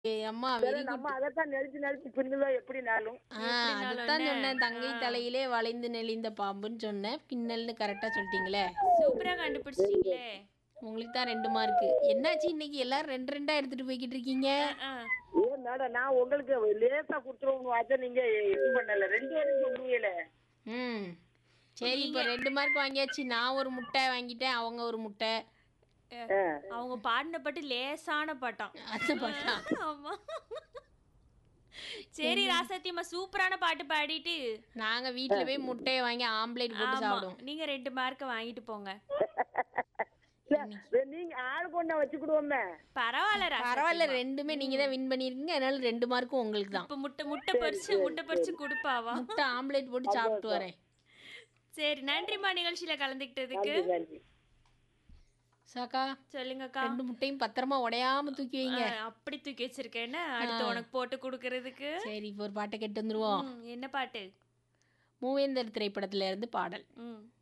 ஏய் அம்மா வேற வெரி நம்ம குட் அதைத்தான் நெளிச்சு நெளிச்சு பின்னுதான் எப்படினாலும் அதுதான் எப்படினாலும் சொன்னேன் தங்கை தலையிலே வளைந்து நெளிந்த பாம்புன்னு சொன்னேன் பின்னல்னு கரெக்டா சொல்லிட்டீங்களே சூப்பரா கண்டுபிடிச்சிட்டீங்களே உங்களுக்கு தான் ரெண்டு மார்க்கு என்னாச்சு இன்னைக்கு எல்லாரும் ரெண்டு ரெண்டா எடுத்துட்டு போய்கிட்டு இருக்கீங்க ஆ, ஏன் மேடம் நான் உங்களுக்கு லேசா கொடுத்துருவோம் அதை நீங்க இது பண்ணல ரெண்டு பேரும் சொல்லுவீல ம் சரி இப்போ ரெண்டு மார்க் வாங்கியாச்சு நான் ஒரு முட்டை வாங்கிட்டேன் அவங்க ஒரு முட்டை அவங்க பாடின பாட்டு லேசான பாட்டாம் அந்த பாட்டா ஆமா சரி ராசாத்தியம்மா சூப்பரான பாட்டு பாடிட்டு நாங்க வீட்ல போய் முட்டையை வாங்கி ஆம்லேட் போட்டு ஆமா சாப்பிடுவோம் நீங்க ரெண்டு மார்க்க வாங்கிட்டு போங்க நீங்க ஆள் கொண்டா வச்சுக்கிடுவோமே பரவாயில்ல ராசா பரவாயில்ல ரெண்டுமே நீங்க தான் வின் பண்ணிருக்கீங்க அதனால ரெண்டு மார்க்கும் உங்களுக்கு தான் இப்ப முட்டை முட்டை பறிச்சு முட்டை பறிச்சு கொடுப்பாவா முட்டை ஆம்லேட் போட்டு சாப்பிட்டு வரேன் சரி நன்றிம்மா நிகழ்ச்சியில கலந்துக்கிட்டதுக்கு நன்றி சாக்கா சொல்லுங்கக்கா ரெண்டு முட்டையும் பத்திரமா உடையாம தூக்கி வைங்க ஆ, அப்படி தூக்கி வச்சிருக்கேன்னு அடுத்து உனக்கு போட்டு கொடுக்கறதுக்கு சரி இப்போ ஒரு பாட்டை கேட்டு வந்துருவோம் ம், என்ன பாட்டு மூவேந்தர் திரைப்படத்துல இருந்து பாடல் ம்